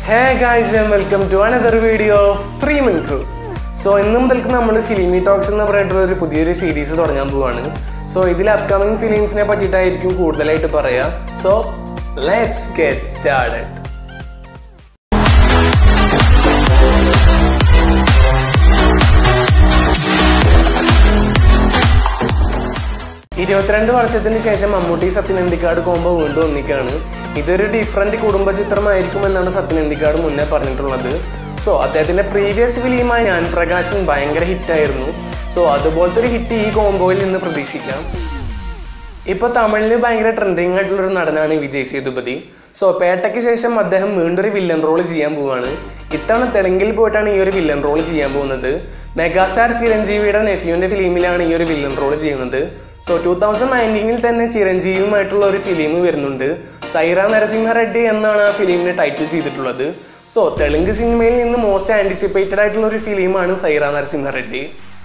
hey guys and welcome to another video of three min crew so ഇന്ന് മുതൽക്ക് നമ്മൾ filmi talks എന്ന് പറഞ്ഞിട്ടുള്ള ഒരു പുതിയൊരു സീരീസ് തുടങ്ങാൻ പോവാണ് സോ ഇതിൽ അപ്കമിങ് ഫിലിംസിനെ പറ്റിയിട്ടായിരിക്കും കൂടുതലായിട്ട് പറയാ സോ ലെറ്റ്സ് ഗെറ്റ് സ്റ്റാർട്ടഡ് ഇരുപത്തിരണ്ട് വർഷത്തിന് ശേഷം മമ്മൂട്ടി സത്യനന്ദിക്കാട് കോമ്പോ വീണ്ടും ഒന്നിക്കാണ് ഇതൊരു ഡിഫറെന്റ് കുടുംബ ചിത്രമായിരിക്കും എന്നാണ് സത്യനന്ദിക്കാട് മുന്നേ പറഞ്ഞിട്ടുള്ളത് സോ അദ്ദേഹത്തിന്റെ പ്രീവിയസ് ഫിലിമായ ഞാൻ പ്രകാശൻ ഭയങ്കര ഹിറ്റായിരുന്നു സോ അതുപോലത്തെ ഒരു ഹിറ്റ് ഈ കോംബോയിൽ നിന്ന് പ്രതീക്ഷിക്കാം ഇപ്പൊ തമിഴില് ഭയങ്കര ട്രെൻഡിങ് ആയിട്ടുള്ള ഒരു നടനാണ് വിജയ് സേതുപതി സോ പേട്ടയ്ക്ക് ശേഷം അദ്ദേഹം വീണ്ടും ഒരു വില്ലൻ റോൾ ചെയ്യാൻ പോവാണ് ഇത്തവണ തെലുങ്കിൽ പോയിട്ടാണ് ഈ ഒരു വില്ലൻ റോൾ ചെയ്യാൻ പോകുന്നത് മെഗാസ്റ്റാർ ചിരഞ്ജീവിയുടെ നെഫ്യൂന്റെ ഫിലിമിലാണ് ഈ ഒരു വില്ലൻ റോൾ ചെയ്യുന്നത് സോ ടൂ തൗസൻഡ് നയൻറ്റീനിൽ തന്നെ ചിരഞ്ജീവിയുമായിട്ടുള്ള ഒരു ഫിലിം വരുന്നുണ്ട് സൈറ നരസിംഹ റെഡ്ഡി എന്നാണ് ആ ഫിലിമിന് ടൈറ്റിൽ ചെയ്തിട്ടുള്ളത് സോ തെലുങ്ക് സിനിമയിൽ നിന്ന് മോസ്റ്റ് ആന്റിസിപ്പേറ്റഡ് ആയിട്ടുള്ള ഒരു ഫിലിമാണ് സൈറ നരസിംഹ റെഡ്ഡി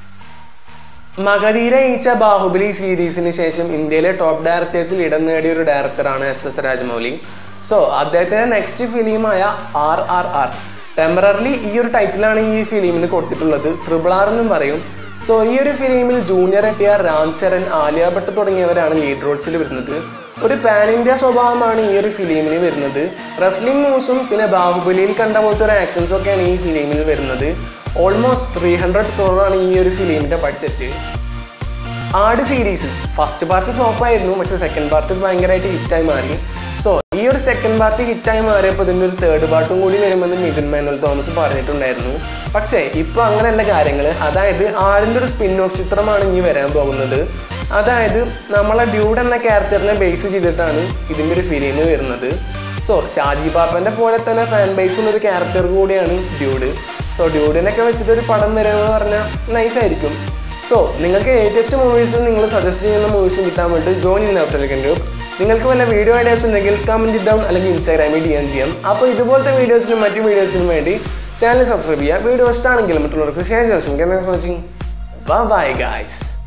മഗധീര ഈച്ച ബാഹുബലി സീരീസിന് ശേഷം ഇന്ത്യയിലെ ടോപ്പ് ഡയറക്ടേഴ്സിൽ ഇടം നേടിയ ഒരു ഡയറക്ടറാണ് എസ് എസ് രാജമൗലി സോ അദ്ദേഹത്തിന്റെ നെക്സ്റ്റ് ഫിലിമായ ആർ ആർ ആർ ടെമ്പററിലി ഈ ഒരു ടൈറ്റിലാണ് ഈ ഫിലിമിന് കൊടുത്തിട്ടുള്ളത് ത്രിബിൾ ആർ എന്നും പറയും സോ ഈ ഒരു ഫിലിമിൽ ജൂനിയർ എട്ടിയ രാം ചരൺ ആലിയ ഭട്ട് തുടങ്ങിയവരാണ് ലീഡ് റോൾസിൽ വരുന്നത് ഒരു പാൻ ഇന്ത്യ സ്വഭാവമാണ് ഈ ഒരു ഫിലിമിന് വരുന്നത് റെസ്ലിംഗ് മൂവ്സും പിന്നെ ബാഹുബലിയിൽ കണ്ട പോലത്തെ ഒരു ആക്ഷൻസും ഒക്കെയാണ് ഈ ഫിലിമിൽ വരുന്നത് ഓൾമോസ്റ്റ് ത്രീ ഹൺഡ്രഡ് ക്രോറാണ് ഈ ഒരു ഫിലിമിന്റെ budget Aadu series first part flop ആയിരുന്നു പക്ഷെ സെക്കൻഡ് പാർട്ട് ഭയങ്കരമായിട്ട് ഹിറ്റായി മാറി സോ ഈ ഒരു സെക്കൻഡ് പാർട്ട് ഹിറ്റായി മാറിയപ്പോൾ ഇതിൻ്റെ ഒരു തേർഡ് പാർട്ടും കൂടി വരുമെന്ന് മിഥുൻ മാനുവൽ തോമസ് പറഞ്ഞിട്ടുണ്ടായിരുന്നു പക്ഷേ ഇപ്പോൾ അങ്ങനെയല്ല കാര്യങ്ങൾ അതായത് ആടിൻ്റെ ഒരു സ്പിൻ ഓഫ് ചിത്രമാണ് ഇനി വരാൻ പോകുന്നത് അതായത് നമ്മളെ ഡ്യൂഡ് എന്ന ക്യാരക്ടറിനെ ബേസ് ചെയ്തിട്ടാണ് ഇതിൻ്റെ ഒരു ഫിലിം വരുന്നത് സോ ഷാജി പാപ്പന്റെ പോലെ തന്നെ ഫാൻ ബേസ് ഉള്ള ഒരു ക്യാരക്ടർ കൂടിയാണ് ഡ്യൂഡ് സോ ഡ്യൂഡിനൊക്കെ വെച്ചിട്ട് ഒരു പടം വരാമെന്ന് പറഞ്ഞാൽ നൈസ് ആയിരിക്കും സോ നിങ്ങൾക്ക് ലേറ്റസ്റ്റ് മൂവീസ് നിങ്ങൾ സജസ്റ്റ് ചെയ്യുന്ന മൂവീസ് കിട്ടാൻ വേണ്ടി join in our Telegram group നിങ്ങൾക്ക് വല്ല വീഡിയോ ഐഡിയാസ് ഉണ്ടെങ്കിൽ കമൻറ്റ് ഡൗൺ അല്ലെങ്കിൽ ഇൻസ്റ്റാഗ്രാമിൽ ഡി എം ചെയ്യാം അപ്പോൾ ഇതുപോലത്തെ വീഡിയോസിനും മറ്റു വീഡിയോസിനും വേണ്ടി ചാനൽ സബ്സ്ക്രൈബ് ചെയ്യുക വീഡിയോ ഇഷ്ടമാണെങ്കിൽ മറ്റുള്ളവർക്ക് ഷെയർ ചെയ്യാൻ ശ്രമിക്കാം വാച്ചിങ് ബൈ ഗായ്സ്